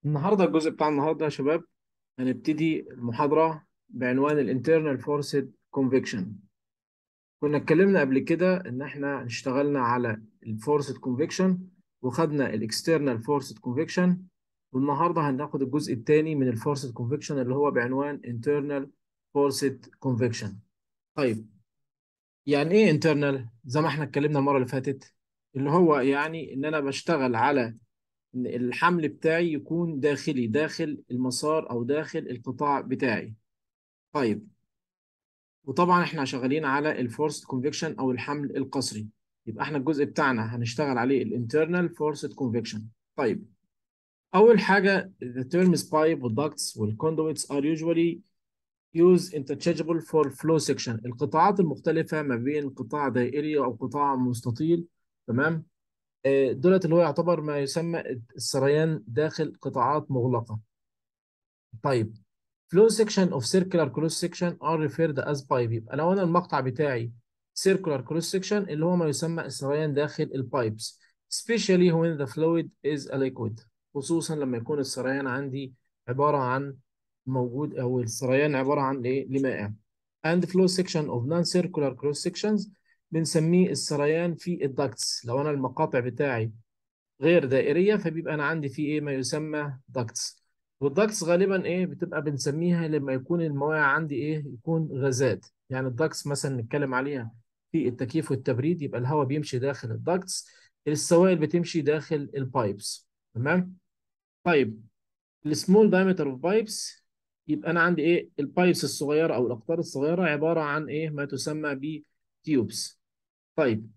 النهارده الجزء بتاع النهارده يا شباب هنبتدي المحاضرة بعنوان الانترنال فورسد كونفكشن كنا اتكلمنا قبل كده ان احنا اشتغلنا على الفورسد كونفكشن وخدنا الاكسترنال فورسد كونفكشن والنهارده هناخد الجزء الثاني من الفورسد كونفكشن اللي هو بعنوان internal forced convection طيب يعني ايه internal زي ما احنا اتكلمنا المرة اللي فاتت اللي هو يعني ان انا بشتغل على ان الحمل بتاعي يكون داخلي داخل المسار او داخل القطاع بتاعي طيب وطبعا احنا شغالين على الفورسد كونفكشن او الحمل القسري يبقى احنا الجزء بتاعنا هنشتغل عليه الانترنال فورسد كونفكشن طيب اول حاجه the terms pipe والducts والconduits are usually used interchangeable for flow section القطاعات المختلفه ما بين قطاع دائري او قطاع مستطيل تمام آه، دولت اللي هو يعتبر ما يسمى السريان داخل قطاعات مغلقة طيب flow section of circular cross section are referred as pipe يبقى لو أنا المقطع بتاعي circular cross section اللي هو ما يسمى السريان داخل البايبس especially when the fluid is a liquid خصوصا لما يكون السريان عندي عبارة عن موجود أو السريان عبارة عن إيه لمائع and flow section of non-circular cross sections بنسميه السريان في الدكتس لو أنا المقاطع بتاعي غير دائرية فبيبقى أنا عندي فيه إيه ما يسمى داكتس والداكتس غالبا إيه بتبقى بنسميها لما يكون المواقع عندي إيه يكون غازات يعني الداكتس مثلا نتكلم عليها في التكييف والتبريد يبقى الهواء بيمشي داخل الداكتس السوائل بتمشي داخل البايبس تمام طيب السمول diameter اوف بايبس يبقى أنا عندي إيه البايبس الصغيرة أو الأقطار الصغيرة عبارة عن إيه ما تسمى ب تيوبس طيب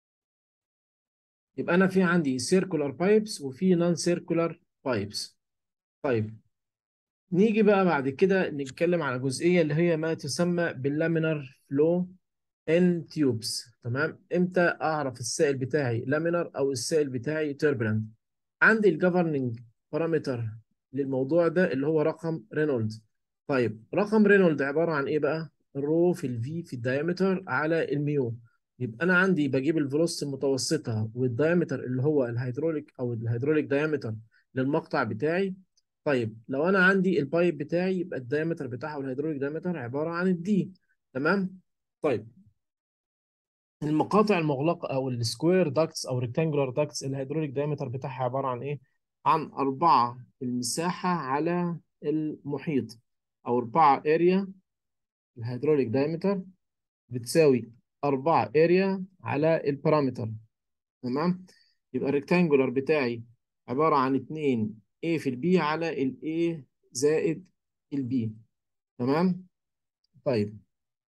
يبقى انا في عندي circular pipes وفي non circular pipes طيب نيجي بقى بعد كده نتكلم على جزئيه اللي هي ما تسمى باللامينار فلو ان تيوبس تمام امتى اعرف السائل بتاعي لامينار او السائل بتاعي turbulent عندي الجفرننج بارامتر للموضوع ده اللي هو رقم رينولد طيب رقم رينولد عباره عن ايه بقى الرو في الفي في الدايمتر على الميو يبقى انا عندي بجيب الفيلوسيتي المتوسطه والدايمتر اللي هو الهيدروليك او الهيدروليك دايمتر للمقطع بتاعي طيب لو انا عندي البايب بتاعي يبقى الدايمتر بتاعها والهيدروليك دايمتر عباره عن الدي تمام طيب المقاطع المغلقه او السكوير داكتس او ريكتانجولار داكتس الهيدروليك دايمتر بتاعها عباره عن ايه عن أربعة المساحة على المحيط أو أربعة اريا الهيدروليك دايمتر بتساوي 4 اريا على البارامتر تمام يبقى الريكتانجولار بتاعي عبارة عن 2 A في البي على ال A زائد البي تمام طيب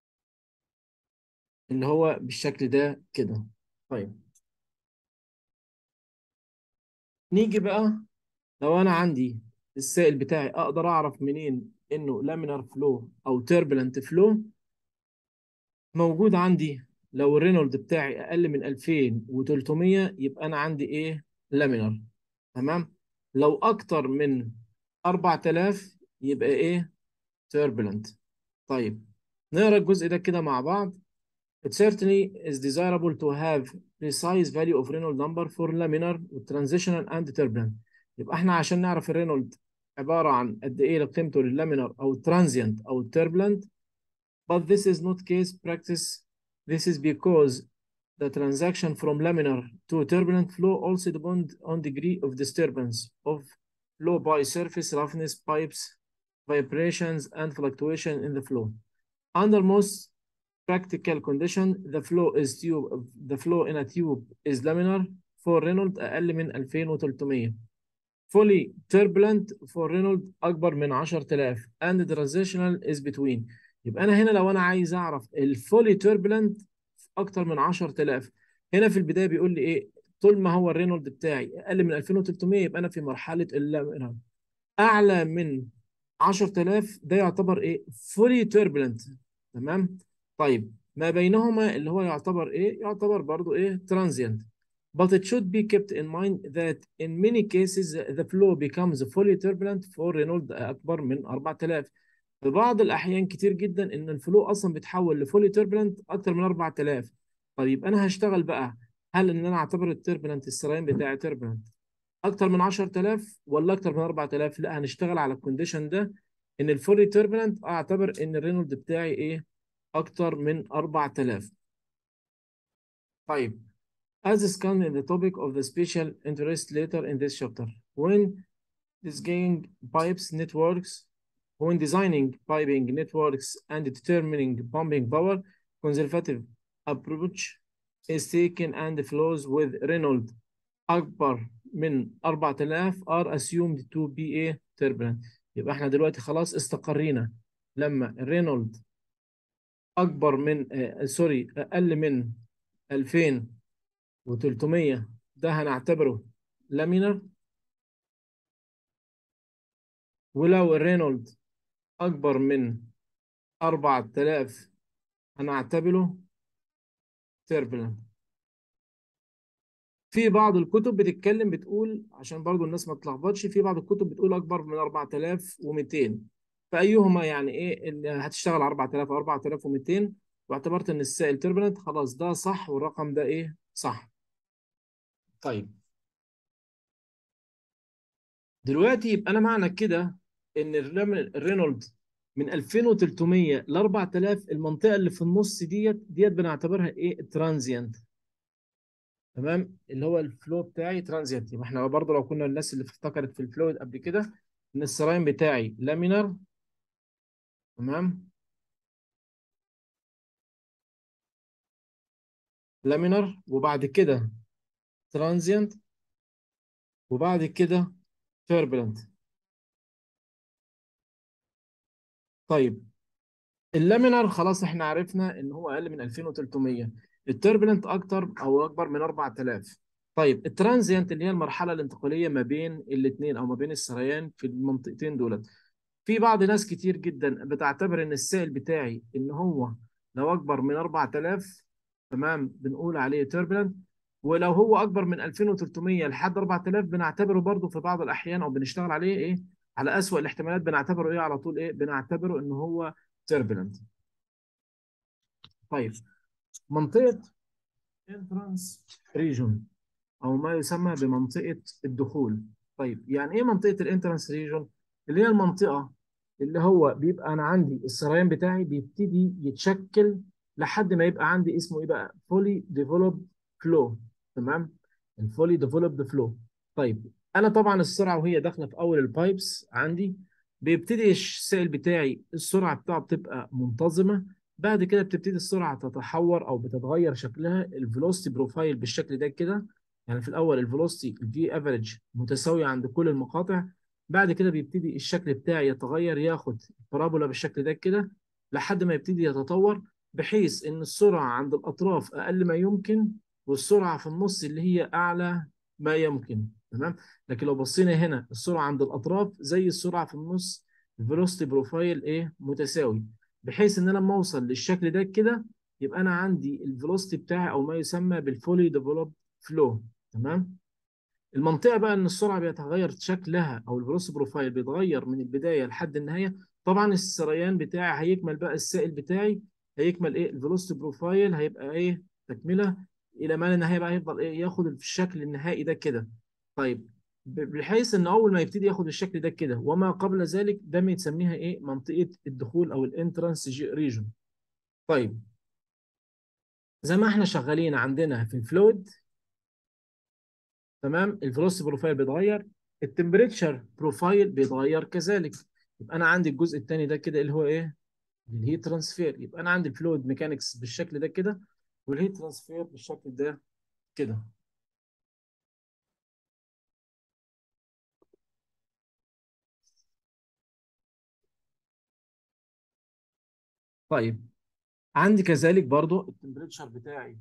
اللي هو بالشكل ده كده طيب نيجي بقى لو انا عندي السائل بتاعي اقدر اعرف منين انه لامينار فلو او تيربلنت فلو موجود عندي لو الرينولد بتاعي اقل من 2300 يبقى انا عندي ايه لامينر تمام لو اكتر من 4000 يبقى ايه turbulent طيب نقرا الجزء ده كده مع بعض It certainly is desirable to have precise value of Reynolds number for laminar transitional and turbulent يبقى احنا عشان نعرف الرينولد عبارة عن قد ايه قيمته لللامينر او transient او turbulent but this is not case practice This is because the transaction from laminar to turbulent flow also depend on degree of disturbance of flow by surface roughness, pipes, vibrations, and fluctuation in the flow. Under most practical condition, the flow is tube. The flow in a tube is laminar for Reynolds أقل من 2300. Fully turbulent for Reynolds أكبر من 10000 and the transitional is between. يبقى انا هنا لو انا عايز اعرف الفولي توربulent اكتر من 10000 هنا في البدايه بيقول لي ايه طول ما هو الرينولد بتاعي اقل من 2300 يبقى انا في مرحله اللامينر اعلى من 10000 ده يعتبر ايه فولي توربulent تمام طيب ما بينهما اللي هو يعتبر ايه يعتبر برضو ايه transient but it should be kept in mind that in many cases the flow becomes fully turbulent for Reynolds اكبر من 4000 في بعض الأحيان كتير جدا إن الفلو أصلا بيتحول لفولي توربulent أكتر من 4000 طيب أنا هشتغل بقى هل إن أنا أعتبر التوربulent السريان بتاعي turbulent اكتر من 10000 ولا اكتر من 4000 لا هنشتغل على الكونديشن ده ان الفولي تيربلنت اعتبر ان الرينولد بتاعي ايه اكتر من 4000 طيب as discussed in the topic of the special interest later in this chapter when designing pipes networks when designing piping networks and determining pumping power conservative approach is taken and flows with Reynolds أكبر من 4000 are assumed to be a turbulent يبقى احنا دلوقتي خلاص استقرينا لما الرينولد أكبر من آه سوري أقل من 2300 ده هنعتبره لامينر ولو الرينولد أكبر من 4000 هنعتبره turbulent في بعض الكتب بتتكلم بتقول عشان برضو الناس ما تلخبطش في بعض الكتب بتقول اكبر من 4200 فايهما يعني ايه اللي هتشتغل 4000 او 4200 واعتبرت ان السائل تربلنت خلاص ده صح والرقم ده ايه صح طيب دلوقتي يبقى انا معنى كده ان الرينولد من 2300 ل 4000 المنطقه اللي في النص ديت ديت بنعتبرها ايه ترانزيانت تمام اللي هو الفلو بتاعي ترانزيانت يبقى احنا برضه لو كنا الناس اللي افتكرت في الفلويد قبل كده ان السراين بتاعي لامينر تمام لامينر وبعد كده ترانزيانت وبعد كده توربulent طيب اللامينر خلاص احنا عرفنا ان هو اقل من 2300 التوربulent اكتر او اكبر من 4000 طيب الترانزيانت اللي هي المرحله الانتقاليه ما بين الاثنين او ما بين السريان في المنطقتين دولت في بعض ناس كتير جدا بتعتبر ان السائل بتاعي ان هو لو اكبر من 4000 تمام بنقول عليه توربulent ولو هو اكبر من 2300 لحد 4000 بنعتبره برضه في بعض الاحيان او بنشتغل عليه ايه على اسوأ الاحتمالات بنعتبره ايه على طول ايه بنعتبره ان هو turbulent طيب منطقة entrance region أو ما يسمى بمنطقة الدخول طيب يعني إيه منطقة الانترانس ريجون؟ اللي هي المنطقة اللي هو بيبقى أنا عندي السريان بتاعي بيبتدي يتشكل لحد ما يبقى عندي اسمه إيه بقى؟ fully developed flow تمام؟ الفولي developed flow طيب أنا طبعا السرعة وهي داخلة في أول البايبس عندي بيبتدي السائل بتاعي السرعة بتاعه بتبقى منتظمة بعد كده بتبتدي السرعة تتحور أو بتتغير شكلها الفيلوسيتي بروفايل بالشكل ده كده يعني في الأول الفيلوسيتي الفي افريج متساوية عند كل المقاطع بعد كده بيبتدي الشكل بتاعي يتغير ياخد بارابولا بالشكل ده كده لحد ما يبتدي يتطور بحيث إن السرعة عند الأطراف أقل ما يمكن والسرعة في النص اللي هي أعلى ما يمكن تمام لكن لو بصينا هنا السرعه عند الاطراف زي السرعه في النص الفيلوسيتي بروفايل ايه متساوي بحيث ان انا لما اوصل للشكل ده كده يبقى انا عندي الفيلوسيتي بتاعي او ما يسمى بالفولي ديفلوب فلو تمام المنطقه بقى ان السرعه بيتغير شكلها او الفيلوسيتي بروفايل بيتغير من البدايه لحد النهايه طبعا السريان بتاعي هيكمل بقى السائل بتاعي هيكمل ايه الفيلوسيتي بروفايل هيبقى ايه تكمله الى ما لا نهايه بقى هيفضل ايه ياخد الشكل النهائي ده كده طيب بحيث ان اول ما يبتدي ياخد الشكل ده كده وما قبل ذلك ده بنسميها ايه منطقه الدخول او الانترانس ريجون طيب زي ما احنا شغالين عندنا في الفلويد تمام الفيلوسيتي بروفايل بيتغير التمبريتشر بروفايل بيتغير كذلك يبقى انا عندي الجزء الثاني ده كده اللي هو ايه الهيت ترانسفير يبقى انا عندي الفلويد ميكانكس بالشكل ده كده والهيت ترانسفير بالشكل ده كده طيب عندي كذلك برضو التمبريتشر بتاعي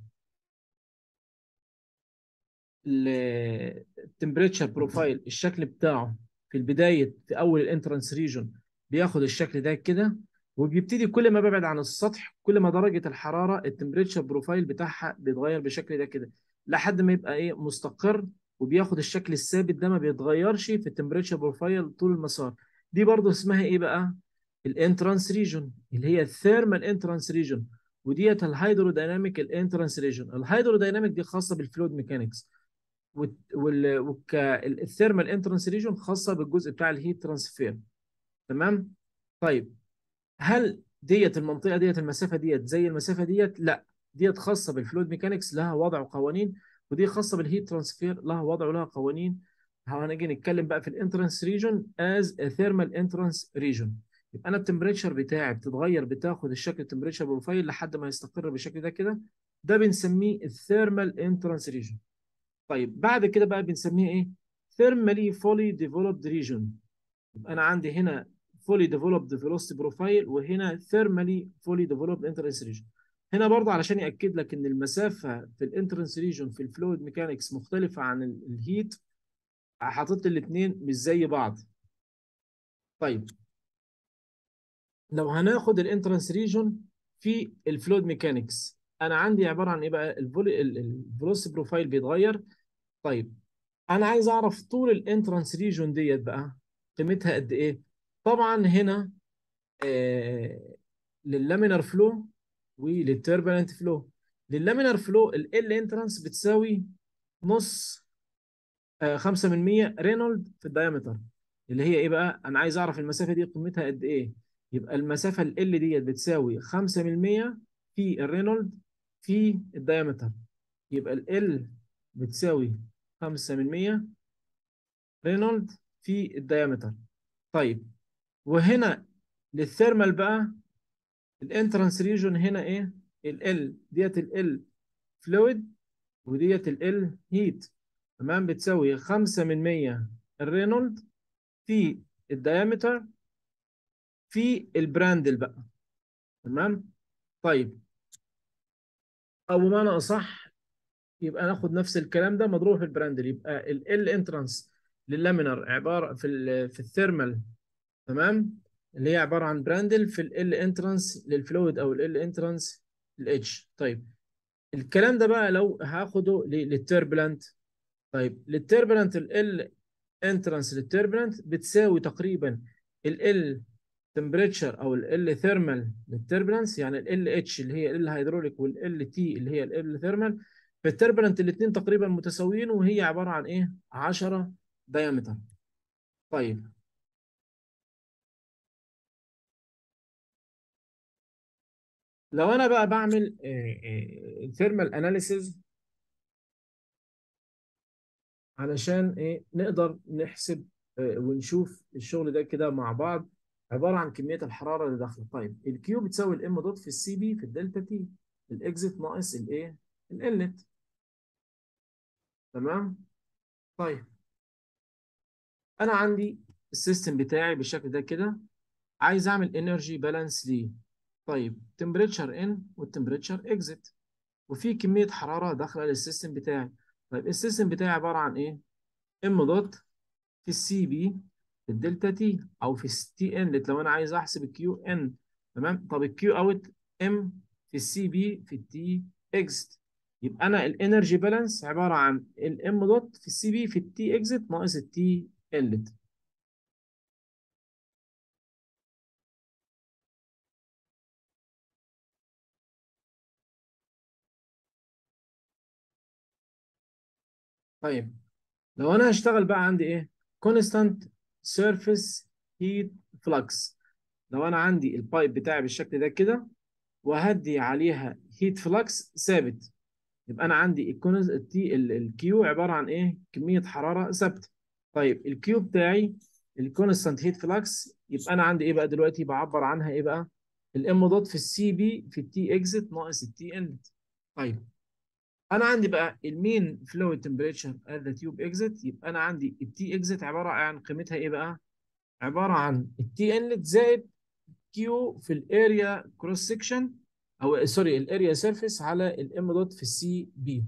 التمبريتشر بروفايل الشكل بتاعه في البداية في أول الانترانس ريجون بياخد الشكل ده كده وبيبتدي كل ما ببعد عن السطح كل ما درجة الحرارة التمبريتشر بروفايل بتاعها بيتغير بالشكل ده كده لحد ما يبقى ايه مستقر وبياخد الشكل الثابت ده ما بيتغيرش في التمبريتشر بروفايل طول المسار دي برضو اسمها ايه بقى الانترانس ريجون اللي هي الثيرمال انترانس ريجون وديت الهيدرودايناميك الانترانس ريجون الهيدرودايناميك دي خاصه بالفلويد ميكانكس والثيرمال انترنس ريجون خاصه بالجزء بتاع الهيت ترانسفير تمام طيب هل ديت المنطقه ديت المسافه ديت زي المسافه ديت لا ديت خاصه بالفلويد ميكانكس لها وضع وقوانين ودي خاصه بالهيت ترانسفير لها وضع ولها قوانين هنيجي نتكلم بقى في الانترنس ريجون از ثيرمال انترنس ريجون يبقى انا التمبريتشر بتاعي بتتغير بتاخد الشكل التمبريتشر بروفايل لحد ما يستقر بالشكل ده كده ده بنسميه الثيرمال انترنس ريجون طيب بعد كده بقى بنسميه ايه ثيرمالي فولي ديفلوبد ريجون يبقى انا عندي هنا فولي ديفلوبد فيلوسيتي بروفايل وهنا ثيرمالي فولي ديفلوبد انترنس ريجون هنا برضه علشان ياكد لك ان المسافه في الانترنس ريجون في الفلويد ميكانكس مختلفه عن الهيت حاطط الاثنين مش زي بعض طيب لو هناخد الانترنس ريجون في الفلويد ميكانكس انا عندي عباره عن ايه بقى الفلوس بروفايل بيتغير طيب انا عايز اعرف طول الانترنس ريجون ديت بقى قيمتها قد ايه طبعا هنا آه لللامينر فلو وللتربلنت فلو لللامينر فلو ال انترنس بتساوي نص آه 5 من 100 رينولد في الدايمتر اللي هي ايه بقى انا عايز اعرف المسافه دي قيمتها قد ايه يبقى المسافه ال L ديت بتساوي 5 من 100 في الرينولد في الدايمتر يبقى ال L بتساوي 5 من 100 رينولد في الدايمتر طيب وهنا للثيرمال بقى الانترنس ريجون هنا ايه ال L ديت ال L فلويد وديت ال L هيت تمام بتساوي 5 من 100 الرينولد في الدايمتر في البراندل بقى تمام طيب او بمعنى اصح يبقى ناخد نفس الكلام ده مضروب في البراندل يبقى ال انترانس لللامينر عباره في ال في الثيرمال تمام اللي هي عباره عن براندل في ال انترانس للفلويد او ال انترانس للاتش طيب الكلام ده بقى لو هاخده للتربلنت طيب للتربلنت ال انترانس للتربلنت بتساوي تقريبا ال تمبريتشر او ال ثيرمال للتربلنس يعني ال اتش اللي هي ال هيدروليك وال تي اللي هي ال ثيرمال في التربلنت الاثنين تقريبا متساويين وهي عباره عن ايه 10 دايمتر طيب لو انا بقى بعمل ثيرمال اناليسيز علشان ايه نقدر نحسب ونشوف الشغل ده كده مع بعض عباره عن كميه الحراره اللي داخله طيب الكيو بتساوي الام دوت في السي بي في الدلتا تي الاكزيت ناقص الايه الانلت تمام طيب انا عندي السيستم بتاعي بالشكل ده كده عايز اعمل انرجي بالانس ليه طيب تمبريتشر ان والتمبريتشر اكزيت وفي كميه حراره داخله للسيستم بتاعي طيب السيستم بتاعي عباره عن ايه ام دوت في السي بي في الدلتا تي او في التي ان لو انا عايز احسب الكيو ان تمام طب الكيو اوت ام في السي بي في التي اكزت يبقى انا الانرجي بالانس عباره عن الام دوت في السي بي في التي اكزت ناقص التي انلت طيب لو انا هشتغل بقى عندي ايه كونستانت سيرفيس هيت فلكس لو انا عندي البايب بتاعي بالشكل ده كده وهدي عليها هيت فلكس ثابت يبقى انا عندي الكونز التي الكيو عباره عن ايه كميه حراره ثابته طيب الكيو بتاعي الكونستانت هيت فلكس يبقى انا عندي ايه بقى دلوقتي بعبر عنها ايه بقى الام دوت في السي بي في التي اكزت ناقص التي انت طيب انا عندي بقى المين فلويد تمبريتشر ات ذا تيوب اكزت يبقى انا عندي التي اكزت عباره عن قيمتها ايه بقى عباره عن التي انلت زائد كيو في الاريا كروس سكشن او سوري الاريا سيرفيس على الام دوت في السي بي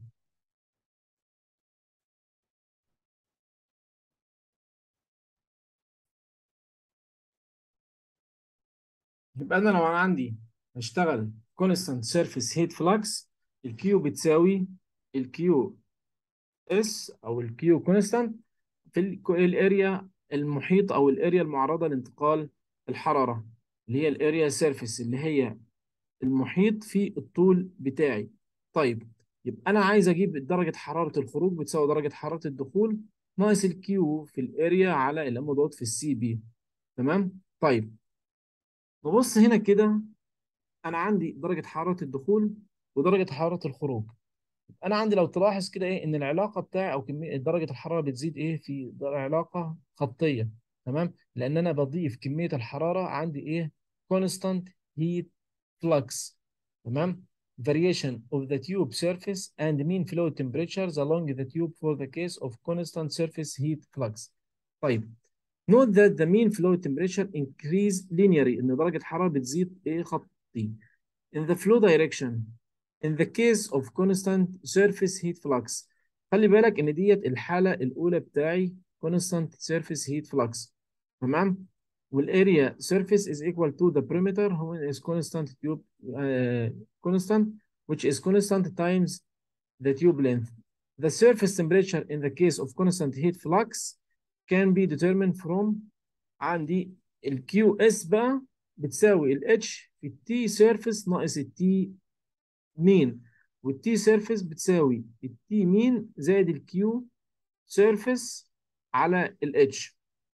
يبقى انا لو انا عندي هشتغل كونستانت سيرفيس هيت فلكس الكيو بتساوي الكيو اس او الكيو كونستانت في الاريا المحيط او الاريا المعرضه لانتقال الحراره اللي هي الاريا سيرفيس اللي هي المحيط في الطول بتاعي طيب يبقى انا عايز اجيب درجه حراره الخروج بتساوي درجه حراره الدخول ناقص الكيو في الاريا على الام دوت في السي بي تمام طيب نبص هنا كده انا عندي درجه حراره الدخول ودرجه حراره الخروج انا عندي لو تلاحظ كده ايه ان العلاقه بتاعي او كميه درجه الحراره بتزيد ايه في در- علاقه خطيه تمام لان انا بضيف كميه الحراره عندي ايه constant heat flux تمام variation of the tube surface and mean flow temperatures along the tube for the case of constant surface heat flux طيب note that the mean flow temperature increase linearly ان درجه الحراره بتزيد ايه خطي in the flow direction in the case of constant surface heat flux خلي بالك ان ديت الحاله الاولى بتاعي constant surface heat flux تمام والاريا surface is equal to the perimeter when is constant tube uh, constant which is constant times the tube length the surface temperature in the case of constant heat flux can be determined from عندي ال QS بقى بتساوي ال H في ال T surface ناقص ال T مين والتي سيرفيس بتساوي التي مين زائد الكيو سيرفيس على الاتش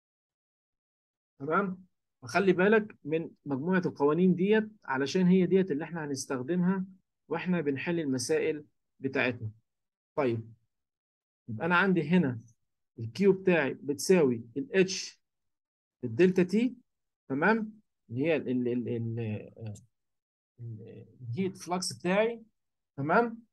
تمام فخلي بالك من مجموعة القوانين ديت علشان هي ديت اللي احنا هنستخدمها واحنا بنحل المسائل بتاعتنا طيب يبقى انا عندي هنا الكيو بتاعي بتساوي الاتش الدلتا تي تمام اللي هي ال ال ال ال الهيت فلكس بتاعي تمام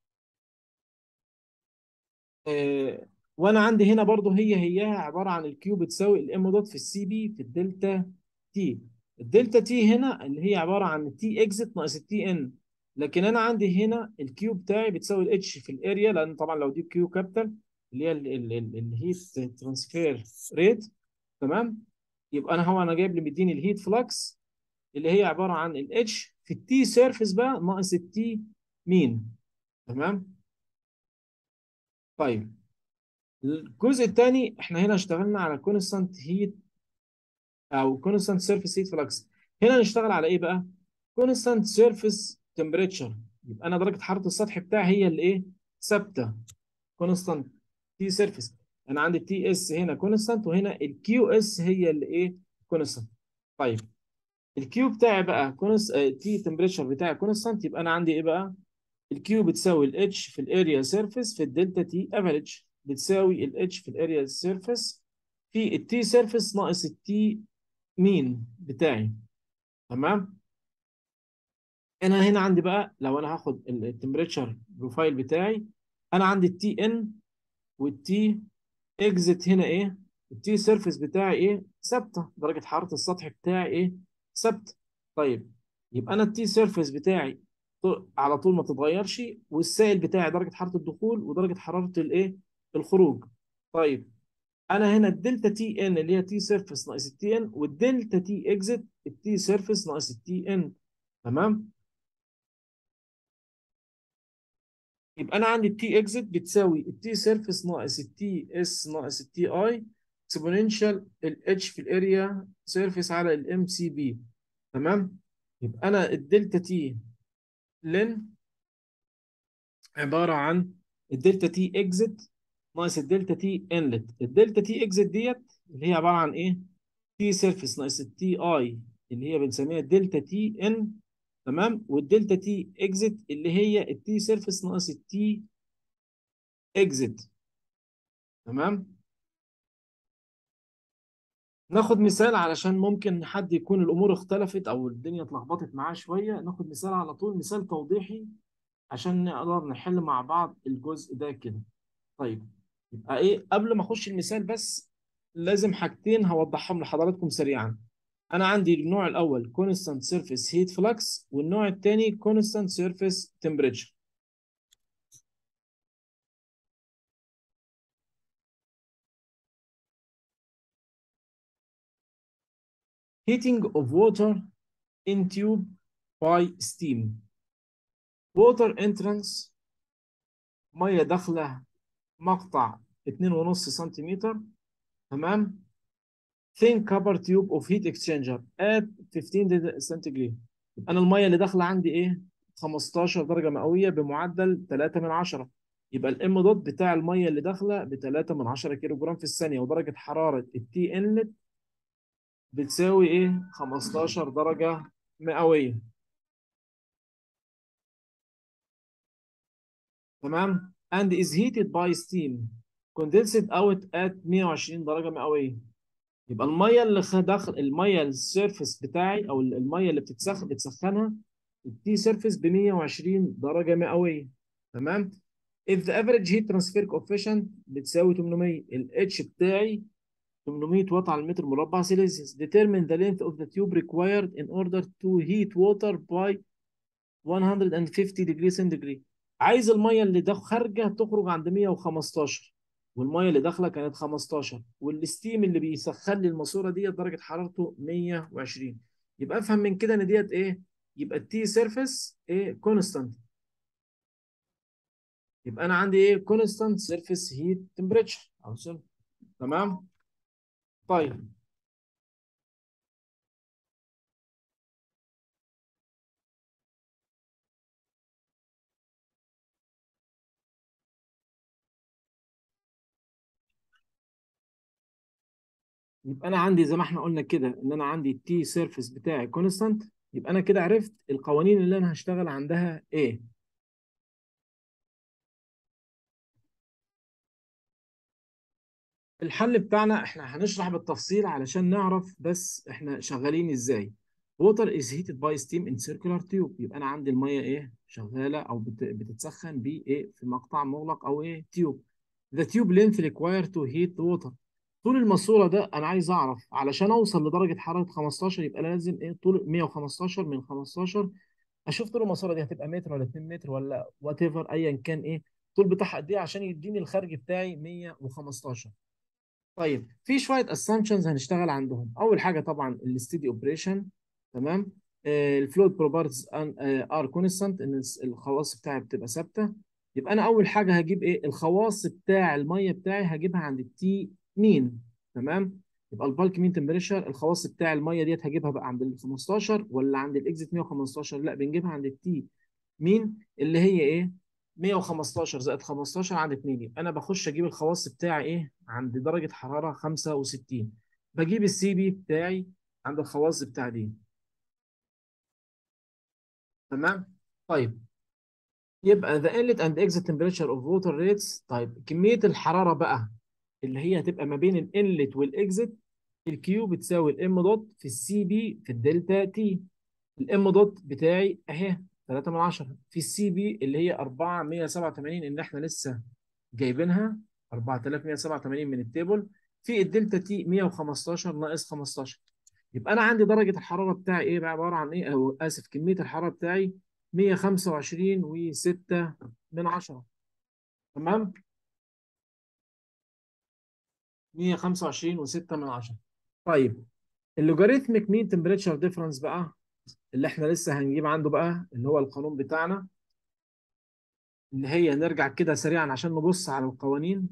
آه، وانا عندي هنا برضو هي هيها عباره عن الكيو بتساوي الام دوت في السي بي في الدلتا تي الدلتا تي هنا اللي هي عباره عن التي اكزت ناقص التي ان لكن انا عندي هنا الكيو بتاعي بتساوي الاتش في الاريا لان طبعا لو دي كيو كابيتال اللي هي الهيت ترانسفير ريت تمام يبقى انا هو انا جايب لي مديني الهيت فلكس اللي هي عباره عن الاتش في التي سيرفيس بقى ناقص التي مين تمام طيب الجزء الثاني احنا هنا اشتغلنا على كونستانت هيت او كونستانت سيرفيس هيت فلكس هنا نشتغل على ايه بقى كونستانت سيرفيس تمبريتشر يبقى انا درجه حراره السطح بتاعي هي اللي ايه ثابته كونستانت تي سيرفيس انا عندي التي اس هنا كونستانت وهنا الكيو اس هي اللي ايه كونستانت طيب الكيو بتاعي بقى كونست تي تمبريتشر بتاعي كونستانت يبقى انا عندي ايه بقى الكيو بتساوي الاتش في الاريا سيرفيس في الدلتا تي افريج بتساوي الاتش في الاريا سيرفيس في التي سيرفيس ناقص التي مين بتاعي تمام انا هنا عندي بقى لو انا هاخد التمبريتشر بروفايل بتاعي انا عندي التي ان والتي اكزت هنا ايه التي سيرفيس بتاعي ايه ثابته درجه حراره السطح بتاعي ايه ثابته طيب يبقى انا التي سيرفيس بتاعي ط- على طول ما تتغيرش والسائل بتاعي درجه حراره الدخول ودرجه حراره الايه الخروج طيب انا هنا الدلتا تي ان اللي هي تي سيرفيس ناقص التي ان والدلتا تي اكزت التي سيرفيس ناقص التي ان تمام يبقى انا عندي التي اكزت بتساوي التي سيرفيس ناقص التي اس ناقص التي اي اكسبوننشال الاتش في الاريا سيرفيس على الام سي بي تمام يبقى انا الدلتا تي لن عباره عن الدلتا تي اكزت ناقص الدلتا تي انلت الدلتا تي اكزت ديت اللي هي عباره عن ايه تي سيرفيس ناقص التي اي اللي هي بنسميها الدلتا تي ان تمام والدلتا تي اكزت اللي هي التي سيرفيس ناقص التي اكزت تمام ناخد مثال علشان ممكن حد يكون الامور اختلفت او الدنيا اتلخبطت معاه شويه ناخد مثال على طول مثال توضيحي عشان نقدر نحل مع بعض الجزء ده كده طيب يبقى ايه قبل ما اخش المثال بس لازم حاجتين هوضحهم لحضراتكم سريعا انا عندي النوع الاول constant surface heat flux والنوع الثاني constant surface temperature heating of water in tube by steam water entrance ميه داخله مقطع 2.5 سنتيمتر تمام thin copper tube of heat exchanger at 15 centigrade انا الميه اللي داخله عندي ايه 15 درجه مئويه بمعدل 3 من 10 يبقى الام دوت بتاع الميه اللي داخله ب 3 من 10 كيلو جرام في الثانيه ودرجه حراره التي انلت بتساوي ايه 15 درجه مئويه تمام and is heated by steam condensed out at 120 درجه مئويه يبقى الميه اللي خ- داخل الميه السيرفس بتاعي او الميه اللي بتتسخن بتسخنها التي سيرفس ب 120 درجه مئويه تمام if the average heat transfer coefficient بتساوي 800 ال H بتاعي 800 واط على المتر مربع سيليزيوس determine the length of the tube required in order to heat water by 150 degree centigrade عايز الميه اللي ده خارجه تخرج عند 115 والميه اللي داخله كانت 15 والستيم اللي بيسخن لي الماسوره ديت درجه حرارته 120 يبقى افهم من كده ان ديت ايه يبقى التي سيرفيس ايه كونستانت يبقى انا عندي ايه كونستانت سيرفيس هيت تمبريتشر تمام طيب يبقى انا عندي زي ما احنا قلنا كده ان انا عندي التي سيرفيس بتاعي كونستانت يبقى انا كده عرفت القوانين اللي انا هشتغل عندها ايه الحل بتاعنا احنا هنشرح بالتفصيل علشان نعرف بس احنا شغالين ازاي water is heated by steam in circular tube يبقى انا عندي الميه ايه شغاله او بت- بتتسخن بايه في مقطع مغلق او ايه تيوب the tube length required to heat the water طول الماسوره ده انا عايز اعرف علشان اوصل لدرجه حراره 15 يبقى أنا لازم ايه طول 115 من 15 اشوف طول الماسوره دي هتبقى متر ولا 2 متر ولا وات ايفر ايا كان ايه الطول بتاعها قد ايه عشان يديني الخارج بتاعي 115 طيب في شويه assumptions هنشتغل عندهم اول حاجه طبعا الستيدي اوبريشن تمام الفلويد بروبرتيز ار كونستانت ان الخواص بتاعي بتبقى ثابته يبقى انا اول حاجه هجيب ايه الخواص بتاع الميه بتاعي هجيبها عند التي مين تمام يبقى البالك مين تمبريتشر الخواص بتاع الميه ديت هجيبها بقى عند ال 15 ولا عند الاكزيت 115 لا بنجيبها عند التي مين اللي هي ايه 115 زائد 15 عند 2 يبقى انا بخش اجيب الخواص بتاعي ايه عند درجه حراره 65 بجيب السي بي بتاعي عند الخواص بتاع دي تمام طيب يبقى the inlet and exit temperature of water rates طيب كميه الحراره بقى اللي هي هتبقى ما بين الانلت والاكزit الكيو بتساوي الام دوت في السي بي في الدلتا تي الام دوت بتاعي اهي 3 من 10 في السي بي اللي هي 487 اللي احنا لسه جايبينها 4187 من التيبل في الدلتا تي 115 ناقص 15 يبقى انا عندي درجه الحراره بتاعي ايه بقى عباره عن ايه او اسف كميه الحراره بتاعي 125 و6 من 10 تمام 125 و6 من 10 طيب اللوغاريتميك مين تمبريتشر ديفرنس بقى اللي احنا لسه هنجيب عنده بقى اللي هو القانون بتاعنا اللي هي نرجع كده سريعا عشان نبص على القوانين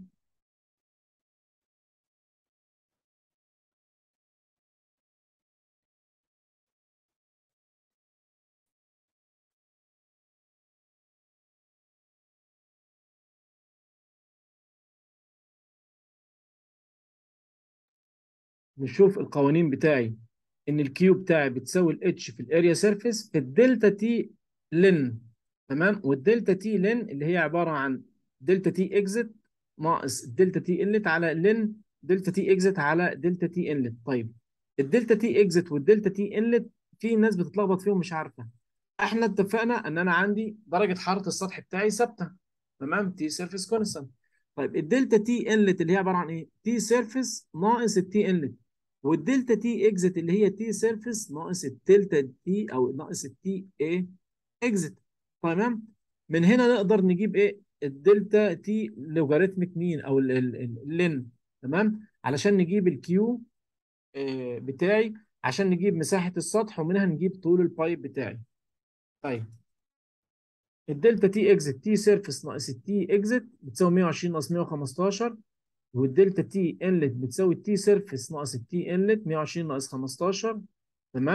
نشوف القوانين بتاعي ان الكيو بتاعي بتساوي الاتش في الاريا سيرفيس في الدلتا تي لن تمام والدلتا تي لن اللي هي عباره عن دلتا تي اكزت ناقص الدلتا تي انلت على لن دلتا تي اكزت على دلتا تي انلت طيب الدلتا تي اكزت والدلتا تي انلت في ناس بتتلخبط فيهم مش عارفه احنا اتفقنا ان انا عندي درجه حراره السطح بتاعي ثابته تمام تي سيرفيس كونستانت طيب الدلتا تي انلت اللي هي عباره عن ايه تي سيرفيس ناقص التي انلت والدلتا تي اكزت اللي هي تي سيرفيس ناقص الدلتا تي او ناقص التي ايه اكزت تمام من هنا نقدر نجيب ايه الدلتا تي لوغاريتميك مين او اللين تمام علشان نجيب الكيو آه بتاعي عشان نجيب مساحه السطح ومنها نجيب طول البايب بتاعي طيب الدلتا تي اكزت تي سيرفيس ناقص التي اكزت بتساوي 120 ناقص 115 والدلتا تي انلت بتساوي التي سيرفيس ناقص التي انلت 120 ناقص 15 تمام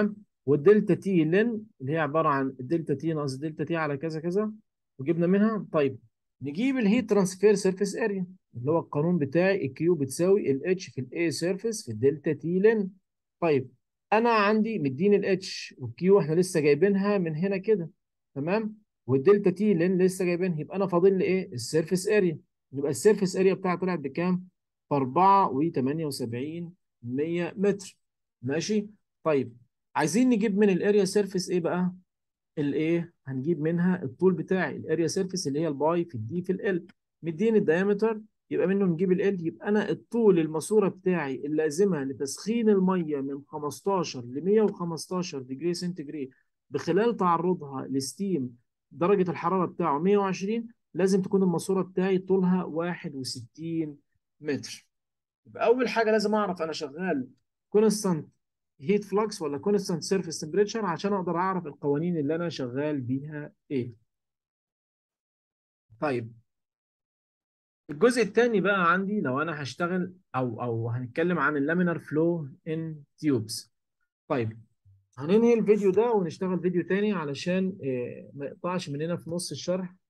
والدلتا تي لن اللي هي عباره عن الدلتا تي ناقص الدلتا تي على كذا كذا وجبنا منها طيب نجيب الهيت ترانسفير سيرفيس اريا اللي هو القانون بتاعي الكيو بتساوي الاتش في الاي سيرفيس في الدلتا تي لن طيب انا عندي مديني الاتش والكيو احنا لسه جايبينها من هنا كده تمام والدلتا تي لان لسه جايبينها يبقى انا فاضل لي ايه السيرفيس اريا يبقى السيرفيس اريا بتاعتي طلعت بكام ب 4 و78 100 متر ماشي طيب عايزين نجيب من الاريا سيرفيس ايه بقى الايه هنجيب منها الطول بتاعي الاريا سيرفيس اللي هي الباي في الدي في ال مديني الدايمتر يبقى منه نجيب ال يبقى انا الطول الماسوره بتاعي اللازمه لتسخين الميه من 15 ل 115 ديجري سنتيجريد بخلال تعرضها لستيم درجه الحراره بتاعه 120 لازم تكون الماسوره بتاعي طولها 61 متر يبقى اول حاجه لازم اعرف انا شغال كونستانت هيت فلكس ولا كونستانت سيرفيس تمبريتشر عشان اقدر اعرف القوانين اللي انا شغال بيها ايه طيب الجزء الثاني بقى عندي لو انا هشتغل او او هنتكلم عن اللامينار فلو ان تيوبس طيب هننهي الفيديو ده ونشتغل فيديو تاني علشان آه، ما يقطعش مننا في نص الشرح